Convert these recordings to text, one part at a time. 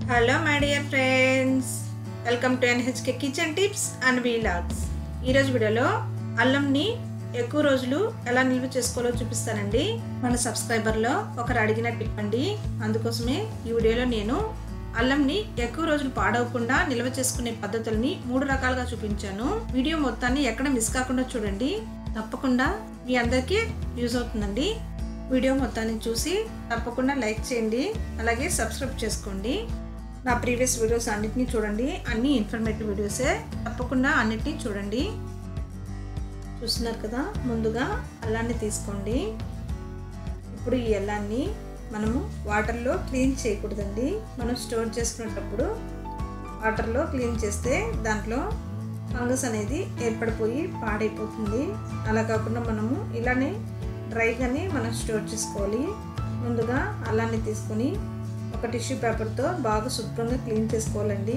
hello my dear friends welcome to N H K kitchen tips and vlogs ఈరోజు వీడియోలో అల్లంని ఎక్కువ రోజులు ఎలా నిల్వ చేసుకోవాలో చూపిస్తానండి మన సబ్స్క్రైబర్లో ఒకరు అడిగిన టిప్ అండి అందుకోసమే ఈ వీడియోలో నేను అల్లంని ఎక్కువ రోజులు పాడవకుండా నిల్వ చేసుకునే పద్ధతుల్ని మూడు రకాలుగా చూపించాను వీడియో మొత్తాన్ని ఎక్కడ మిస్ కాకుండా చూడండి తప్పకుండా మీ అందరికీ యూజ్ అవుతుందండి వీడియో మొత్తాన్ని చూసి తప్పకుండా లైక్ చేయండి అలాగే సబ్స్క్రైబ్ చేసుకోండి నా ప్రీవియస్ వీడియోస్ అన్నిటినీ చూడండి అన్ని ఇన్ఫర్మేటివ్ వీడియోసే తప్పకుండా అన్నిటినీ చూడండి చూస్తున్నారు కదా ముందుగా అల్లాన్ని తీసుకోండి ఇప్పుడు ఈ అల్లాన్ని మనము వాటర్లో క్లీన్ చేయకూడదండి మనం స్టోర్ చేసుకునేటప్పుడు వాటర్లో క్లీన్ చేస్తే దాంట్లో ఫంగస్ అనేది ఏర్పడిపోయి పాడైపోతుంది అలా కాకుండా మనము ఇలానే డ్రైగానే మనం స్టోర్ చేసుకోవాలి ముందుగా అల్లాన్ని తీసుకొని ఒక టిష్యూ పేపర్తో బాగా శుభ్రంగా క్లీన్ చేసుకోవాలండి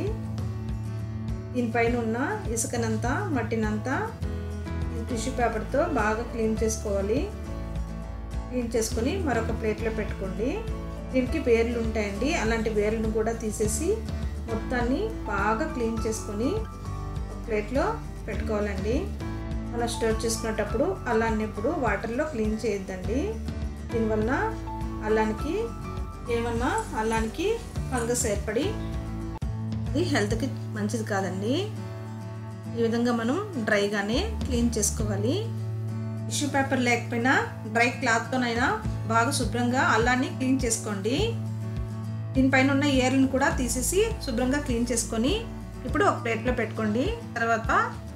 దీనిపైన ఉన్న ఇసుకనంతా మట్టినంతా ఈ టిష్యూ పేపర్తో బాగా క్లీన్ చేసుకోవాలి క్లీన్ చేసుకొని మరొక ప్లేట్లో పెట్టుకోండి దీనికి వేర్లు ఉంటాయండి అలాంటి వేర్లను కూడా తీసేసి మొత్తాన్ని బాగా క్లీన్ చేసుకొని ఒక ప్లేట్లో పెట్టుకోవాలండి మనం స్టోర్ చేసుకునేటప్పుడు అల్లాన్ని ఎప్పుడు వాటర్లో క్లీన్ చేయొద్దండి దీనివల్ల అల్లానికి ఏమన్నా అల్లానికి ఫంగస్ ఏర్పడి అది హెల్త్కి మంచిది కాదండి ఈ విధంగా మనం డ్రైగానే క్లీన్ చేసుకోవాలి టిష్యూ పేపర్ లేకపోయినా డ్రై క్లాత్తోనైనా బాగా శుభ్రంగా అల్లాన్ని క్లీన్ చేసుకోండి దీనిపైన ఉన్న ఏర్లను కూడా తీసేసి శుభ్రంగా క్లీన్ చేసుకొని ఇప్పుడు ఒక ప్లేట్లో పెట్టుకోండి తర్వాత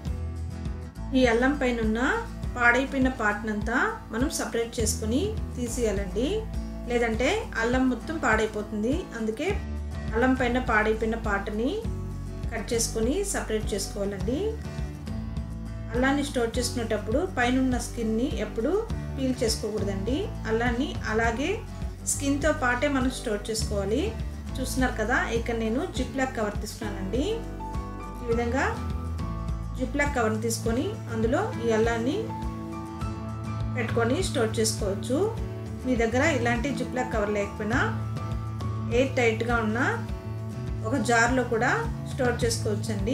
ఈ అల్లం పైన ఉన్న పాడైపోయిన పార్ట్నంతా మనం సపరేట్ చేసుకొని తీసేయాలండి లేదంటే అల్లం మొత్తం పాడైపోతుంది అందుకే అల్లం పైన పాడైపోయిన పార్ట్ని కట్ చేసుకొని సపరేట్ చేసుకోవాలండి అల్లాన్ని స్టోర్ చేసుకునేటప్పుడు పైన ఉన్న స్కిన్ని ఎప్పుడు పీల్ చేసుకోకూడదండి అల్లాన్ని అలాగే స్కిన్తో పాటే మనం స్టోర్ చేసుకోవాలి చూస్తున్నారు కదా ఇక్కడ నేను జిప్లాక్ కవర్ తీసుకున్నానండి ఈ విధంగా జిప్లాక్ కవర్ తీసుకొని అందులో ఈ అల్లాన్ని పెట్టుకొని స్టోర్ చేసుకోవచ్చు మీ దగ్గర ఇలాంటి జిప్లాక్ కవర్ లేకపోయినా ఎయిర్ టైట్గా ఉన్న ఒక జార్లో కూడా స్టోర్ చేసుకోవచ్చండి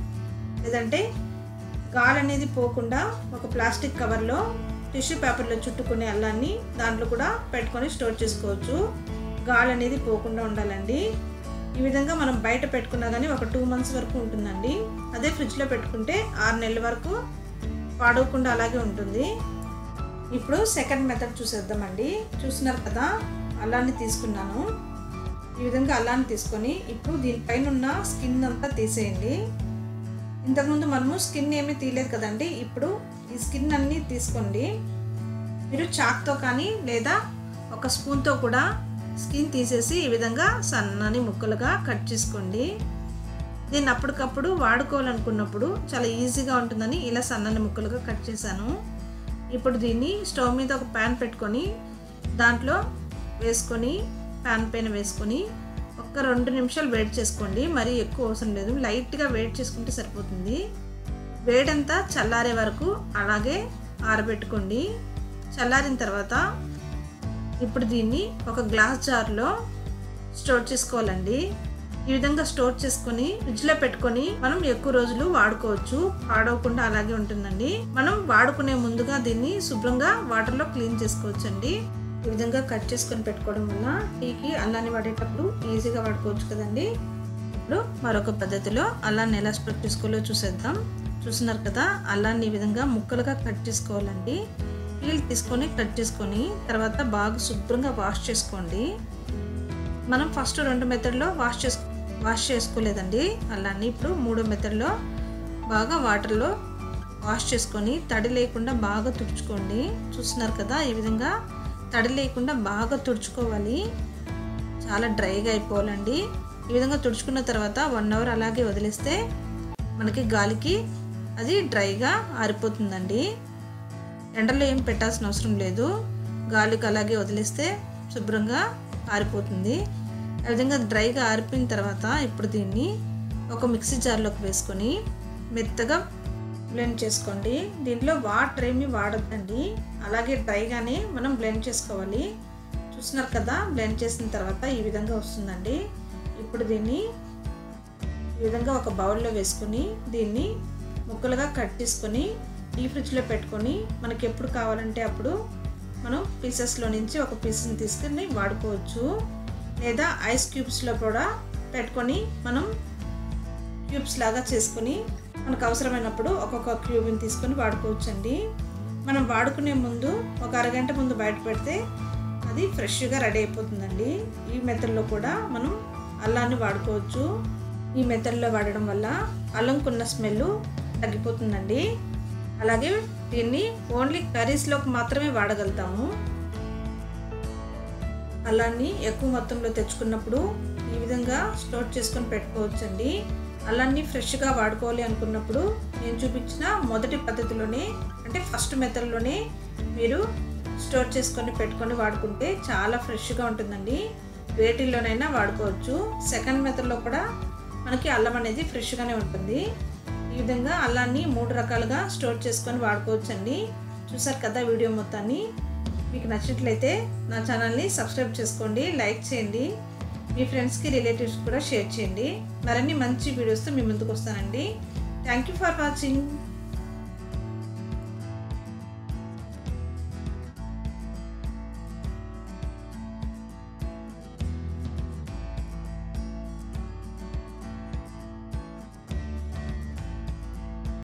లేదంటే గాలి అనేది పోకుండా ఒక ప్లాస్టిక్ కవర్లో టిష్యూ పేపర్లో చుట్టుకునే అల్లాన్ని దాంట్లో కూడా పెట్టుకొని స్టోర్ చేసుకోవచ్చు గాలి అనేది పోకుండా ఉండాలండి ఈ విధంగా మనం బయట పెట్టుకున్నా కానీ ఒక టూ మంత్స్ వరకు ఉంటుందండి అదే ఫ్రిడ్జ్లో పెట్టుకుంటే ఆరు నెలల వరకు పాడవకుండా అలాగే ఉంటుంది ఇప్పుడు సెకండ్ మెథడ్ చూసేద్దామండి చూస్తున్నారు కదా అల్లాన్ని తీసుకున్నాను ఈ విధంగా అల్లాన్ని తీసుకొని ఇప్పుడు దీనిపైన ఉన్న స్కిన్ అంతా తీసేయండి ఇంతకుముందు మనము స్కిన్ ఏమీ తీయలేదు కదండి ఇప్పుడు ఈ స్కిన్ అన్నీ తీసుకోండి మీరు చాక్తో కానీ లేదా ఒక స్పూన్తో కూడా స్కిన్ తీసేసి ఈ విధంగా సన్నని ముక్కలుగా కట్ చేసుకోండి దీన్ని అప్పటికప్పుడు వాడుకోవాలనుకున్నప్పుడు చాలా ఈజీగా ఉంటుందని ఇలా సన్నని ముక్కలుగా కట్ చేశాను ఇప్పుడు దీన్ని స్టవ్ మీద ఒక ప్యాన్ పెట్టుకొని దాంట్లో వేసుకొని ప్యాన్ పైన వేసుకొని ఒక రెండు నిమిషాలు వేడి చేసుకోండి మరీ ఎక్కువ అవసరం లేదు లైట్గా వేడి చేసుకుంటే సరిపోతుంది వేడంతా చల్లారే వరకు అలాగే ఆరబెట్టుకోండి చల్లారిన తర్వాత ఇప్పుడు దీన్ని ఒక గ్లాస్ జార్లో స్టోర్ చేసుకోవాలండి ఈ విధంగా స్టోర్ చేసుకొని ఫ్రిడ్జ్లో పెట్టుకొని మనం ఎక్కువ రోజులు వాడుకోవచ్చు పాడవకుండా అలాగే ఉంటుందండి మనం వాడుకునే ముందుగా దీన్ని శుభ్రంగా వాటర్లో క్లీన్ చేసుకోవచ్చండి ఈ విధంగా కట్ చేసుకొని పెట్టుకోవడం వల్ల టీకి అల్లాన్ని వాడేటప్పుడు ఈజీగా వాడుకోవచ్చు కదండి ఇప్పుడు మరొక పద్ధతిలో అల్లాన్ని ఎలా స్టోర్ చేసుకోవాలో చూసేద్దాం చూస్తున్నారు కదా అల్లాన్ని ఈ విధంగా ముక్కలుగా కట్ చేసుకోవాలండి పీల్ తీసుకొని కట్ చేసుకొని తర్వాత బాగా శుభ్రంగా వాష్ చేసుకోండి మనం ఫస్ట్ రెండు మెథడ్లో వాష్ చేసు వాష్ చేసుకోలేదండి అల్లాన్ని ఇప్పుడు మూడో మెథడ్లో బాగా వాటర్లో వాష్ చేసుకొని తడి లేకుండా బాగా తుడుచుకోండి చూస్తున్నారు కదా ఈ విధంగా తడి లేకుండా బాగా తుడుచుకోవాలి చాలా డ్రైగా అయిపోవాలండి ఈ విధంగా తుడుచుకున్న తర్వాత వన్ అవర్ అలాగే వదిలేస్తే మనకి గాలికి అది డ్రైగా ఆరిపోతుందండి ఎండలో ఏం పెట్టాల్సిన అవసరం లేదు గాలికి అలాగే వదిలేస్తే శుభ్రంగా ఆరిపోతుంది ఆ విధంగా డ్రైగా ఆరిపోయిన తర్వాత ఇప్పుడు దీన్ని ఒక మిక్సీ జార్లోకి వేసుకొని మెత్తగా బ్లెండ్ చేసుకోండి దీంట్లో వాటర్ ఏమి వాడద్దండి అలాగే డ్రైగానే మనం బ్లెండ్ చేసుకోవాలి చూస్తున్నారు కదా బ్లెండ్ చేసిన తర్వాత ఈ విధంగా వస్తుందండి ఇప్పుడు దీన్ని ఈ విధంగా ఒక బౌల్లో వేసుకొని దీన్ని ముక్కలుగా కట్ చేసుకొని డీ ఫ్రిడ్జ్లో పెట్టుకొని మనకి ఎప్పుడు కావాలంటే అప్పుడు మనం పీసెస్లో నుంచి ఒక పీస్ని తీసుకుని వాడుకోవచ్చు లేదా ఐస్ క్యూబ్స్లో కూడా పెట్టుకొని మనం క్యూబ్స్ లాగా చేసుకొని మనకు అవసరమైనప్పుడు ఒక్కొక్క క్యూబ్ని తీసుకొని వాడుకోవచ్చండి మనం వాడుకునే ముందు ఒక అరగంట ముందు బయట పెడితే అది ఫ్రెష్గా రెడీ అయిపోతుందండి ఈ మెథడ్లో కూడా మనం అల్లాన్ని వాడుకోవచ్చు ఈ మెథడ్లో వాడడం వల్ల అల్లంకున్న స్మెల్ తగ్గిపోతుందండి అలాగే దీన్ని ఓన్లీ కర్రీస్లోకి మాత్రమే వాడగలుగుతాము అల్లాన్ని ఎక్కువ మొత్తంలో తెచ్చుకున్నప్పుడు ఈ విధంగా స్టోర్ చేసుకొని పెట్టుకోవచ్చండి అల్లాన్ని ఫ్రెష్గా వాడుకోవాలి అనుకున్నప్పుడు నేను చూపించిన మొదటి పద్ధతిలోనే అంటే ఫస్ట్ మెథడ్లోనే మీరు స్టోర్ చేసుకొని పెట్టుకొని వాడుకుంటే చాలా ఫ్రెష్గా ఉంటుందండి వేటిల్లోనైనా వాడుకోవచ్చు సెకండ్ మెథడ్లో కూడా మనకి అల్లం అనేది ఫ్రెష్గానే ఉంటుంది ఈ విధంగా అల్లాన్ని మూడు రకాలుగా స్టోర్ చేసుకొని వాడుకోవచ్చండి చూసారు కదా వీడియో మొత్తాన్ని మీకు నచ్చినట్లయితే నా ఛానల్ని సబ్స్క్రైబ్ చేసుకోండి లైక్ చేయండి మీ ఫ్రెండ్స్కి రిలేటివ్స్ కూడా షేర్ చేయండి మరిన్ని మంచి వీడియోస్తో మీ ముందుకు వస్తానండి థ్యాంక్ యూ ఫర్ వాచింగ్